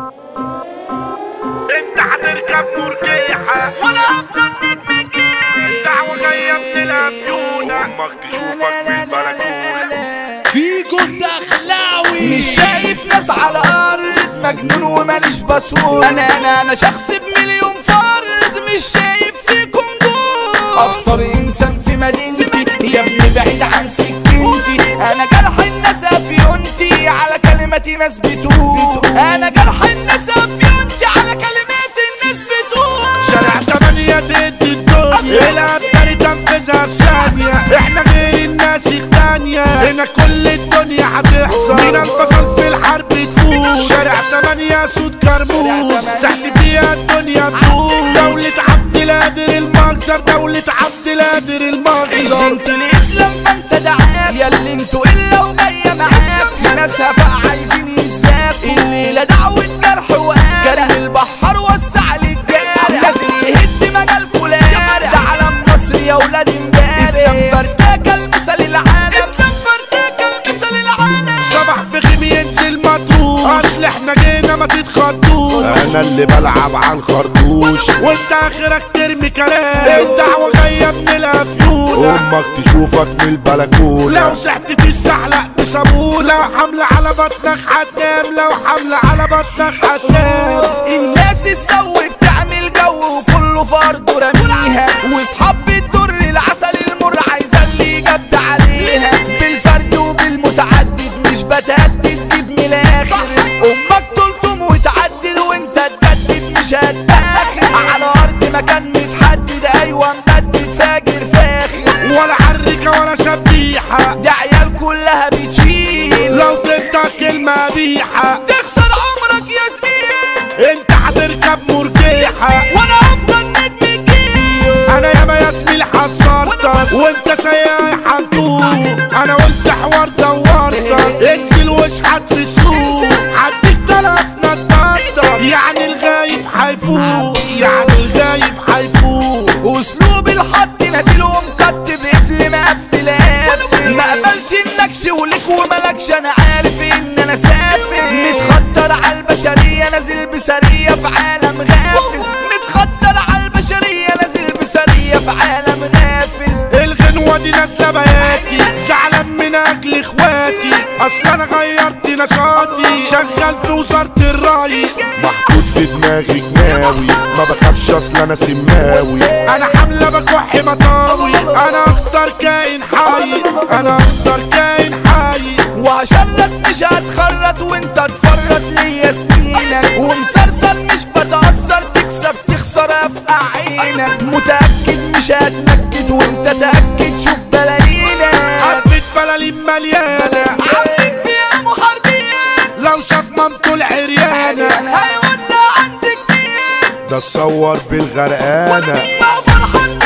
انت هتركب مرجيحة وانا افضل نجم الجيل الدعوة جاية من الافيونة امك تشوفك بالبلكونة فيكو الدخلاوي مش شايف ناس على الارض مجنون وماليش بصور انا انا انا شخص بمليون فرد مش شايف فيكم دول اخطر انسان في مدينتي يا ابني بعيد عن سكنتي انا جرح الناس افيونتي على كلماتي ناس بتقول انا جرح الناس افيونتي على كلمات الناس بتقول شارع تمانية ضد الدنيا الابطال تنفذها في ثانية احنا غير الناس التانية هنا كل الدنيا هتحصل مين البصل في الحرب تفوز شارع تمانية سود كرموز ساعت فيها الدنيا تدوس دولة عبد القادر المجزر دولة عبد القادر المجزر انت الاسلام فانت دعاك يا اللي انتوا الا وجايه معاك في ناس هفا عايزين يتساقوا الليله دعوه جرح وقال كريم البحر وسع للجارع لازم يهد مجال كولارع ده علم مصر يا ولاد امبارح اسلام فرداك المثل العالم اسلام فرداك المثل العالم صبح في خيم ينزل مطروش اصل احنا جينا ما تتخضوش انا اللي بلعب على الخرطوش وانت اخرك ترمي كلام الدعوة جاية من الافيون امك تشوفك من البلكونة لو سحت تسحلق بصابون لو حملة على بطنك هتنام لو حملة على بطنك هتنام الناس السوي بتعمل جو وكله فرد رميها واصحاب بتضر العسل المر عايزه اللي جد عليها بالفرد وبالمتعدد مش بتهدد دي من الاخر امك تلطم وتعدد وانت تجدد مش هتاخر على ارض مكان متحدد ايوه مجدد فاجر فاخر ولا حركة ولا شبيحة ده عيال كلها بتشيل لو تنطق كلمة بيحة تخسر عمرك يا زميل انت هتركب مرجيحة وانا افضل نجم الجيل انا ياما يا زميل حصرتك وانت سايق حنطوط انا قلت حوار دورتك انزل واشحت في السوق عديك تلف نطاطك يعني الغايب هيفوق يعني الغايب هيفوق اسلوب الحط نازل ومكتب قفل مقفل قافل ما قبلش النكش ولك وملكش انا عارف ان انا سافل متخطر على البشريه نازل بسريه في عالم غافل متخطر على البشريه نازل بسريه في عالم غافل الغنوة دي نازلة بياتي زعلان من اجل اخواتي اصل انا غيرت نشاطي شغال في وزارة الري محطوط في دماغي جناوي ما بخافش اصل انا سماوي انا حملة بكح مطاوي انا اختار كائن حي انا اختار كائن حي وعشانك مش هتخرط وانت تفرط ليا سنينك ومسرسل مش بتأثر تكسب تخسر افقع عينك متأكد مش هتنكد وانت تأكد شوف بلايينك حبة بلالين مليانة عاملين فيها محاربين لو شاف مامته العريانة هيقول لا عندك مين ده اتصور بالغرقانة ما فرحان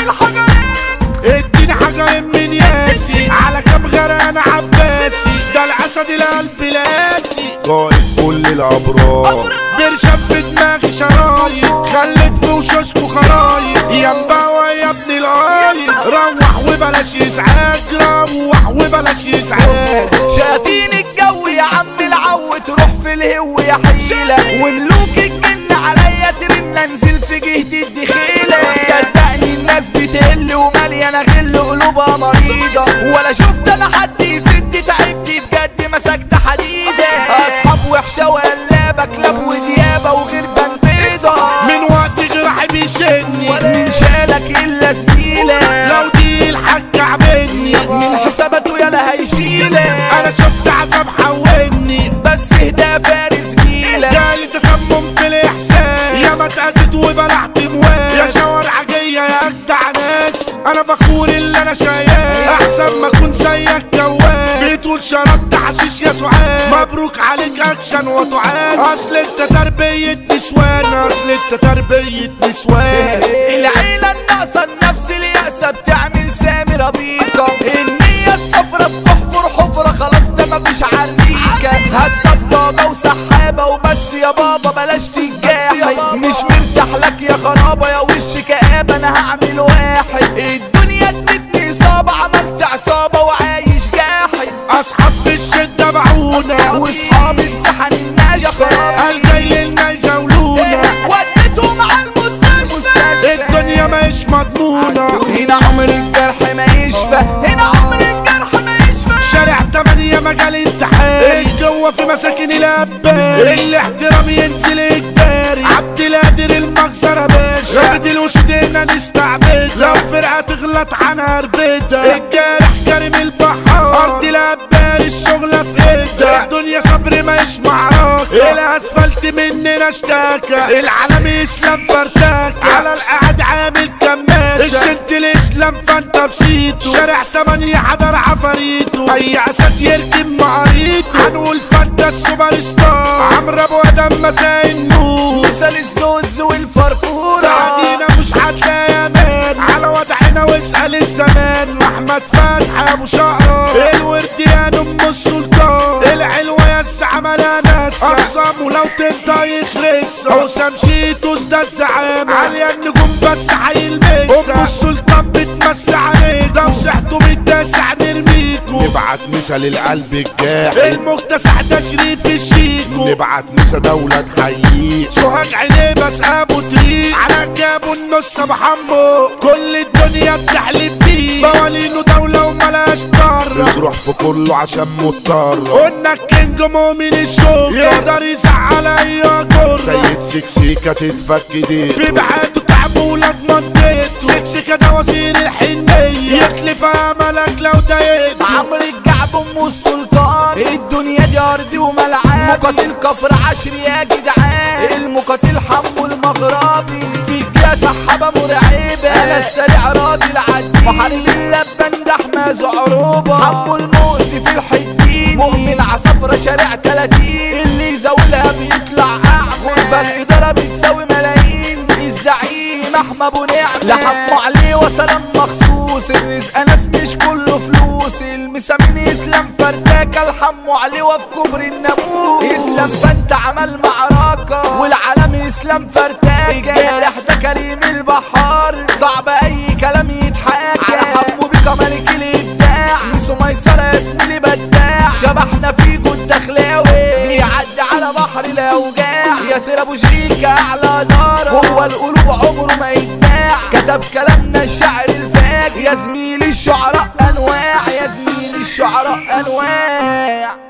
بالحجرين اديني حاجة من ياسي على كام غرقانة عباسي ده الاسد القلب لاسي قائد كل الابرار برشام في دماغي شرايط خليت في وشوشكو خرايط يا مباوة يا ابن القايد روح وبلاش ازعاج روح وبلاش ازعاج شايفين الجو يا عم العو تروح في الهو يا حيلة وملوك الجن عليا ترن انزل في جهة الدخيلة صدقني الناس بتقل ومليانة غل قلوبها مريضة ولا شفت انا حد يسد تعبت بجد مسكت حديدة اصحاب وحشة وقلابة كلاب وديابة وغير بيضة من وقت جرحي بيشني من شالك الا زميلة لو دي الحاجة عبني من حساباته يالا هيشيلك انا شفت عذاب حولني بس اهدى فارس جيلك جالي تسمم في الاحساس يا ما اتأذيت وبلعت مواس يا شوارع جاية يا اجدع ناس انا بخور اللي انا شاياه احسن ما اكون زيك جواز بتقول شربت حشيش يا سعاد مبروك عليك اكشن وتعاد اصل انت تربية نسوان اصل انت تربية نسوان العيلة الناقصة النفس اليأسة بتعمل سامي ربيقة النية الصفرة بتحفر حفرة خلاص ده مفيش عريكة هدك ضاضة وسحابة وبس يا بابا بلاش تجاحي مش مرتاح لك يا خرابة يا وش كآبة انا هعمل واحد الدنيا ادتني إصابة عملت عصابة وعايش جاحد اصحاب في الشدة بعونة واصحاب السحن الناشفة قال جاي لنا المساكين الاباري الاحترام ينزل اجباري عبد القادر المجزرة باشا رابط الوسط هنا نستعبد لو فرقة تغلط عنها ربيتها الجارح كريم البحار ارض الاباري الشغلة في ايدها الدنيا صبر ما يش معركة الاسفلت مننا اشتاكى العالم اسلام فرتاكة على القعد عامل كماشة الشد الاسلام فانت بسيطه شارع تمانية حضر عفاريته اي اسد يركب معاريته هنقول فانت السوبر ستار عمرو ابو ادم مساء النور مثال الزوز والفرفورة بعدينا مش هتلاقي امان على وضعنا واسأل الزمان واحمد فتحي ابو شقرة الورديان ام السلطان العلوة يا الزعمة ناس اقسم ولو تنطق يخرس حسام شيتوس ده الزعامة عليا النجوم بس هيلمسها ام السلطان بتمس عليك لو صحتوا بالتاسع نرميكوا نبعت مثل القلب الجاحد المكتسح ده شريف الشيكو نبعت مثل دولة تحييك سوهاج عينيه بس ابو طريق على جابه النص ابو حمو كل الدنيا بتحلف بيه موالينه دولة وملاش قارة بتروح في كله عشان مضطر قلنا الكينج مؤمن الشوكة يقدر يزعل اي جرة سيد سكسيكة تتفك دي في بعاده تعب ولاد منطقته سكسكة ده وزير الحنية يخلف املك لو ضايقته عمرو الجعب ام السلطان الدنيا دي ارض وملعب مقاتل كفر عشر يا جدعان المقاتل حمو المغربي فيك يا سحابة مرعبة انا السريع راضي العديد محارب اللبان ده احمى زعروبة حمو المؤذي في الحدين مؤمن عصفرة شارع 30 اللي يزاولها بيطلع اعمى غربة الادارة بتساوي ملايين الزعيم احمى ابو نعمة لحموا عليه وسلام مخصوص الرزق ناس مش كله فلوس المسامين اسلام فرداكة الحموا عليه وفي كبر الناموس اسلام فانت عمل معركة والعالم اسلام فرداكة الجارح ده كريم البحار صعب اي كلام يتحاكى على حمو بيكا ملك الابداع ميسو ميسرة يا زميلي بداع شبحنا فيكو الدخلاوي بيعدي على بحر الاوجاع ياسر ابو شريكة اعلى دار هو القلوب عمره ما يتباع كتب كلامنا الشعر الفاجر يا زميلي الشعراء انواع يا زميلي الشعراء انواع